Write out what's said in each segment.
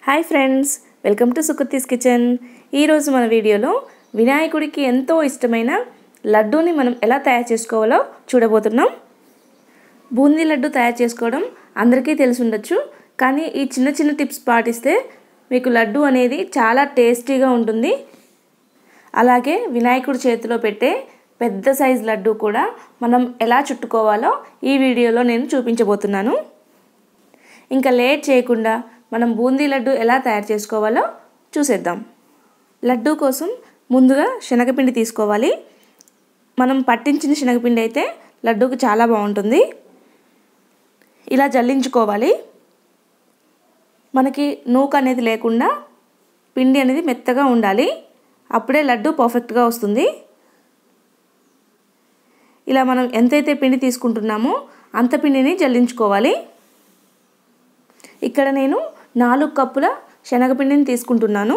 hi friends welcome to Sukruthi's kitchen ఈరోజు మన వీడియోలో వినాయకుడికి ఎంతో ఇష్టమైన లడ్డూని మనం ఎలా తయారు చేసుకోవాలో చూడబోతున్నాం బూందీ లడ్డు తయారు చేసుకోవడం అందరికీ తెలిసి ఉండొచ్చు కానీ ఈ చిన్న చిన్న టిప్స్ పాటిస్తే మీకు లడ్డు అనేది చాలా టేస్టీగా ఉంటుంది అలాగే వినాయకుడి చేతిలో పెట్టే పెద్ద సైజ్ లడ్డు కూడా మనం ఎలా చుట్టుకోవాలో ఈ వీడియోలో నేను చూపించబోతున్నాను ఇంకా లేట్ చేయకుండా మనం బూందీ లడ్డు ఎలా తయారు చేసుకోవాలో చూసేద్దాం లడ్డు కోసం ముందుగా శనగపిండి తీసుకోవాలి మనం పట్టించిన శనగపిండి అయితే లడ్డూకి చాలా బాగుంటుంది ఇలా జల్లించుకోవాలి మనకి నూక అనేది లేకుండా పిండి అనేది మెత్తగా ఉండాలి అప్పుడే లడ్డు పర్ఫెక్ట్గా వస్తుంది ఇలా మనం ఎంతైతే పిండి తీసుకుంటున్నామో అంత పిండిని జల్లించుకోవాలి ఇక్కడ నేను నాలుగు కప్పుల శనగపిండిని తీసుకుంటున్నాను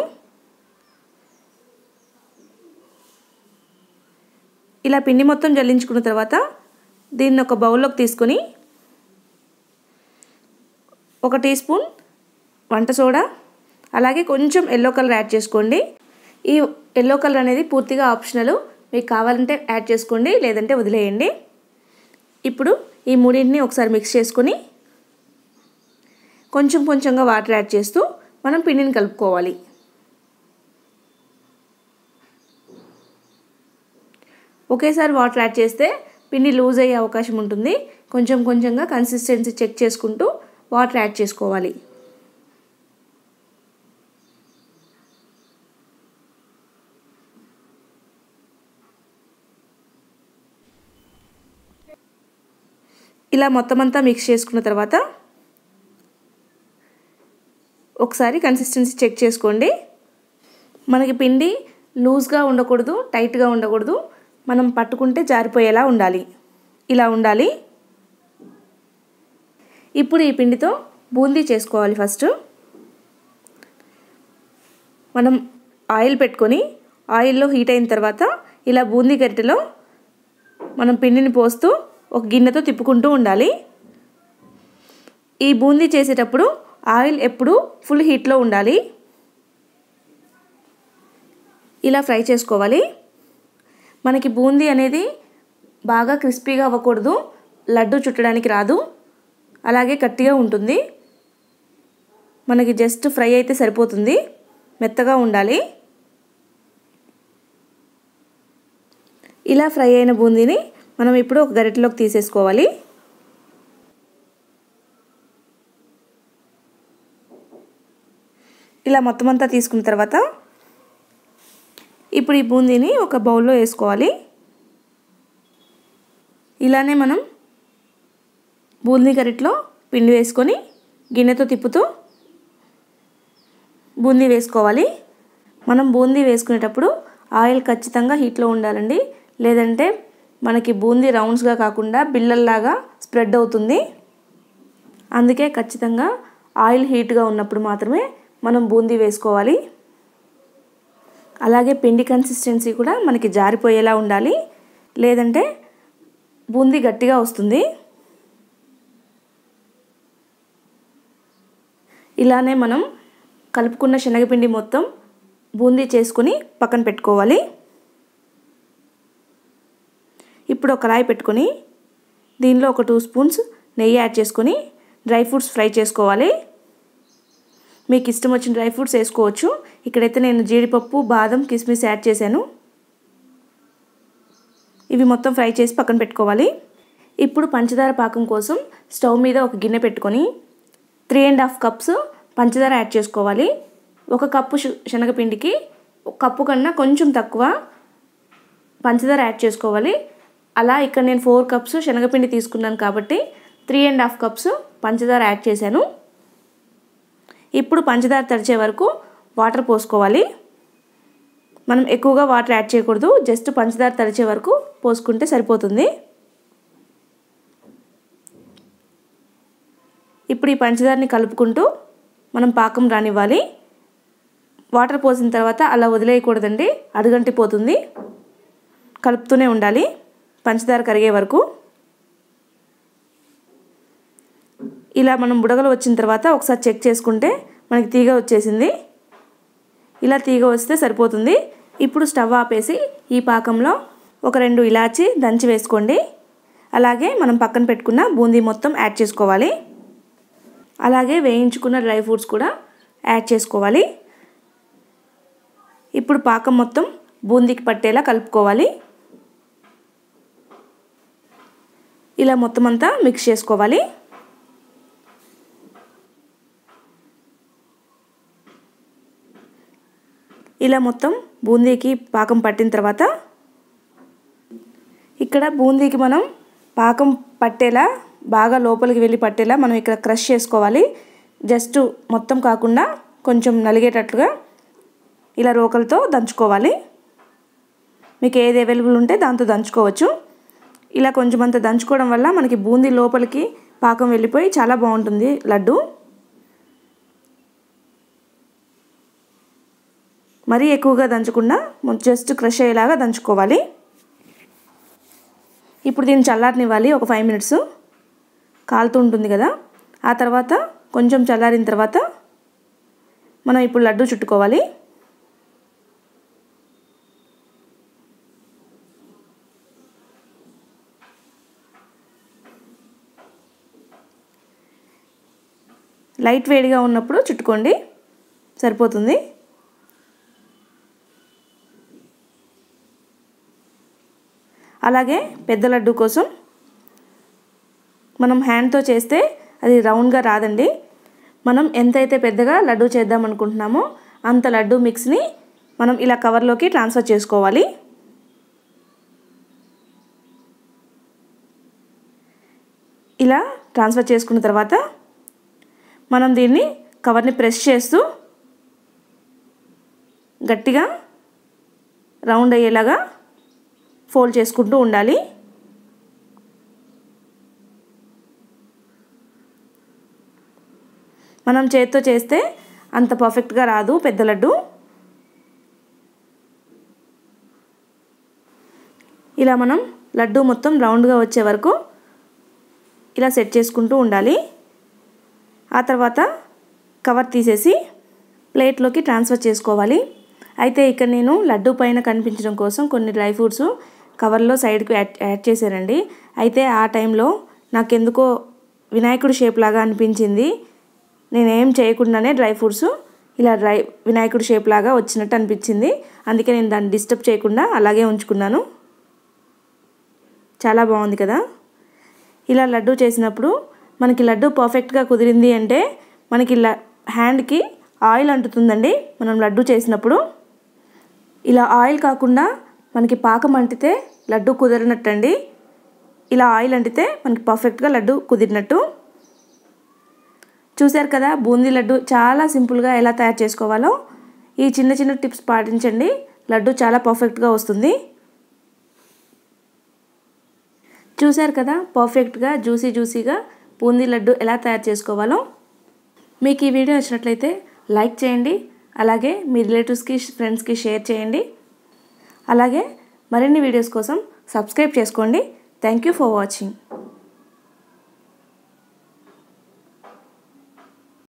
ఇలా పిండి మొత్తం జల్లించుకున్న తర్వాత దీన్ని ఒక బౌల్లోకి తీసుకొని ఒక టీ స్పూన్ వంట సోడా అలాగే కొంచెం ఎల్లో కలర్ యాడ్ చేసుకోండి ఈ ఎల్లో కలర్ అనేది పూర్తిగా ఆప్షనల్ మీకు కావాలంటే యాడ్ చేసుకోండి లేదంటే వదిలేయండి ఇప్పుడు ఈ మూడింటిని ఒకసారి మిక్స్ చేసుకొని కొంచెం కొంచెంగా వాటర్ యాడ్ చేస్తూ మనం పిండిని కలుపుకోవాలి ఒకేసారి వాటర్ యాడ్ చేస్తే పిండి లూజ్ అయ్యే అవకాశం ఉంటుంది కొంచెం కొంచెంగా కన్సిస్టెన్సీ చెక్ చేసుకుంటూ వాటర్ యాడ్ చేసుకోవాలి ఇలా మొత్తం అంతా మిక్స్ చేసుకున్న తర్వాత ఒకసారి కన్సిస్టెన్సీ చెక్ చేసుకోండి మనకి పిండి లూజ్గా ఉండకూడదు టైట్గా ఉండకూడదు మనం పట్టుకుంటే జారిపోయేలా ఉండాలి ఇలా ఉండాలి ఇప్పుడు ఈ పిండితో బూందీ చేసుకోవాలి ఫస్ట్ మనం ఆయిల్ పెట్టుకొని ఆయిల్లో హీట్ అయిన తర్వాత ఇలా బూందీ గరిటెలో మనం పిండిని పోస్తూ ఒక గిన్నెతో తిప్పుకుంటూ ఉండాలి ఈ బూందీ చేసేటప్పుడు ఆయిల్ ఎప్పుడు ఫుల్ హీట్లో ఉండాలి ఇలా ఫ్రై చేసుకోవాలి మనకి బూందీ అనేది బాగా క్రిస్పీగా అవ్వకూడదు లడ్డు చుట్టడానికి రాదు అలాగే గట్టిగా ఉంటుంది మనకి జస్ట్ ఫ్రై అయితే సరిపోతుంది మెత్తగా ఉండాలి ఇలా ఫ్రై అయిన బూందీని మనం ఇప్పుడు ఒక గరిటెలోకి తీసేసుకోవాలి ఇలా మొత్తం అంతా తీసుకున్న తర్వాత ఇప్పుడు ఈ బూందీని ఒక బౌల్లో వేసుకోవాలి ఇలానే మనం బూందీ గరిటలో పిండి వేసుకొని గిన్నెతో తిప్పుతూ బూందీ వేసుకోవాలి మనం బూందీ వేసుకునేటప్పుడు ఆయిల్ ఖచ్చితంగా హీట్లో ఉండాలండి లేదంటే మనకి బూందీ రౌండ్స్గా కాకుండా బిళ్ళల్లాగా స్ప్రెడ్ అవుతుంది అందుకే ఖచ్చితంగా ఆయిల్ హీట్గా ఉన్నప్పుడు మాత్రమే మనం బూందీ వేసుకోవాలి అలాగే పిండి కన్సిస్టెన్సీ కూడా మనకి జారిపోయేలా ఉండాలి లేదంటే బూందీ గట్టిగా వస్తుంది ఇలానే మనం కలుపుకున్న శనగపిండి మొత్తం బూందీ చేసుకొని పక్కన పెట్టుకోవాలి ఇప్పుడు ఒక కళాయి పెట్టుకొని దీనిలో ఒక టూ స్పూన్స్ నెయ్యి యాడ్ చేసుకొని డ్రై ఫ్రూట్స్ ఫ్రై చేసుకోవాలి మీకు ఇష్టం వచ్చిన డ్రై ఫ్రూట్స్ వేసుకోవచ్చు ఇక్కడైతే నేను జీడిపప్పు బాదం కిస్మిస్ యాడ్ చేశాను ఇవి మొత్తం ఫ్రై చేసి పక్కన పెట్టుకోవాలి ఇప్పుడు పంచదార పాకం కోసం స్టవ్ మీద ఒక గిన్నె పెట్టుకొని త్రీ అండ్ హాఫ్ కప్స్ పంచదార యాడ్ చేసుకోవాలి ఒక కప్పు శనగపిండికి కప్పు కన్నా కొంచెం తక్కువ పంచదార యాడ్ చేసుకోవాలి అలా ఇక్కడ నేను ఫోర్ కప్స్ శనగపిండి తీసుకున్నాను కాబట్టి త్రీ అండ్ హాఫ్ కప్స్ పంచదార యాడ్ చేశాను ఇప్పుడు పంచదార తడిచే వరకు వాటర్ పోసుకోవాలి మనం ఎక్కువగా వాటర్ యాడ్ చేయకూడదు జస్ట్ పంచదార తడిచే వరకు పోసుకుంటే సరిపోతుంది ఇప్పుడు ఈ పంచదారని కలుపుకుంటూ మనం పాకం రానివ్వాలి వాటర్ పోసిన తర్వాత అలా వదిలేయకూడదండి అడుగంటిపోతుంది కలుపుతూనే ఉండాలి పంచదార కరిగే వరకు ఇలా మనం బుడగలు వచ్చిన తర్వాత ఒకసారి చెక్ చేసుకుంటే మనకి తీగ వచ్చేసింది ఇలా తీగ వస్తే సరిపోతుంది ఇప్పుడు స్టవ్ ఆపేసి ఈ పాకంలో ఒక రెండు ఇలాచి దంచి వేసుకోండి అలాగే మనం పక్కన పెట్టుకున్న బూందీ మొత్తం యాడ్ చేసుకోవాలి అలాగే వేయించుకున్న డ్రై ఫ్రూట్స్ కూడా యాడ్ చేసుకోవాలి ఇప్పుడు పాకం మొత్తం బూందీకి పట్టేలా కలుపుకోవాలి ఇలా మొత్తం అంతా మిక్స్ చేసుకోవాలి ఇలా మొత్తం బూందీకి పాకం పట్టిన తర్వాత ఇక్కడ బూందీకి మనం పాకం పట్టేలా బాగా లోపలికి వెళ్ళి పట్టేలా మనం ఇక్కడ క్రష్ చేసుకోవాలి జస్ట్ మొత్తం కాకుండా కొంచెం నలిగేటట్లుగా ఇలా రోకలతో దంచుకోవాలి మీకు ఏది అవైలబుల్ ఉంటే దాంతో దంచుకోవచ్చు ఇలా కొంచెం అంత దంచుకోవడం వల్ల మనకి బూందీ లోపలికి పాకం వెళ్ళిపోయి చాలా బాగుంటుంది లడ్డు మరీ ఎక్కువగా దంచకుండా జస్ట్ క్రష్ అయ్యేలాగా దంచుకోవాలి ఇప్పుడు దీన్ని చల్లారనివ్వాలి ఒక ఫైవ్ మినిట్స్ కాలుతూ ఉంటుంది కదా ఆ తర్వాత కొంచెం చల్లారిన తర్వాత మనం ఇప్పుడు లడ్డు చుట్టుకోవాలి లైట్ వేడిగా ఉన్నప్పుడు చుట్టుకోండి సరిపోతుంది అలాగే పెద్ద లడ్డు కోసం మనం హ్యాండ్తో చేస్తే అది రౌండ్గా రాదండి మనం ఎంతైతే పెద్దగా లడ్డు చేద్దాం అనుకుంటున్నామో అంత లడ్డు మిక్స్ని మనం ఇలా కవర్లోకి ట్రాన్స్ఫర్ చేసుకోవాలి ఇలా ట్రాన్స్ఫర్ చేసుకున్న తర్వాత మనం దీన్ని కవర్ని ప్రెస్ చేస్తూ గట్టిగా రౌండ్ అయ్యేలాగా ఫోల్డ్ చేసుకుంటూ ఉండాలి మనం చేతితో చేస్తే అంత పర్ఫెక్ట్గా రాదు పెద్ద లడ్డు ఇలా మనం లడ్డు మొత్తం రౌండ్గా వచ్చే వరకు ఇలా సెట్ చేసుకుంటూ ఉండాలి ఆ తర్వాత కవర్ తీసేసి ప్లేట్లోకి ట్రాన్స్ఫర్ చేసుకోవాలి అయితే ఇక్కడ నేను లడ్డు పైన కనిపించడం కోసం కొన్ని డ్రై ఫ్రూట్స్ కవర్లో సైడ్కి యాడ్ యాడ్ చేశానండి అయితే ఆ టైంలో నాకెందుకో వినాయకుడి షేప్ లాగా అనిపించింది నేనేం చేయకుండానే డ్రై ఫ్రూట్స్ ఇలా డ్రై వినాయకుడి షేప్ లాగా వచ్చినట్టు అనిపించింది అందుకే నేను దాన్ని డిస్టర్బ్ చేయకుండా అలాగే ఉంచుకున్నాను చాలా బాగుంది కదా ఇలా లడ్డు చేసినప్పుడు మనకి లడ్డు పర్ఫెక్ట్గా కుదిరింది అంటే మనకి ల హ్యాండ్కి ఆయిల్ అంటుతుందండి మనం లడ్డు చేసినప్పుడు ఇలా ఆయిల్ కాకుండా మనకి పాకం అంటితే లడ్డు కుదిరినట్టండి ఇలా ఆయిల్ అంటితే మనకి పర్ఫెక్ట్గా లడ్డు కుదిరినట్టు చూశారు కదా బూందీ లడ్డు చాలా సింపుల్గా ఎలా తయారు చేసుకోవాలో ఈ చిన్న చిన్న టిప్స్ పాటించండి లడ్డు చాలా పర్ఫెక్ట్గా వస్తుంది చూశారు కదా పర్ఫెక్ట్గా జ్యూసీ జ్యూసీగా బూందీ లడ్డు ఎలా తయారు చేసుకోవాలో మీకు ఈ వీడియో నచ్చినట్లయితే లైక్ చేయండి అలాగే మీ రిలేటివ్స్కి ఫ్రెండ్స్కి షేర్ చేయండి అలాగే మరిన్ని వీడియోస్ కోసం సబ్స్క్రైబ్ చేసుకోండి థ్యాంక్ యూ ఫర్ వాచింగ్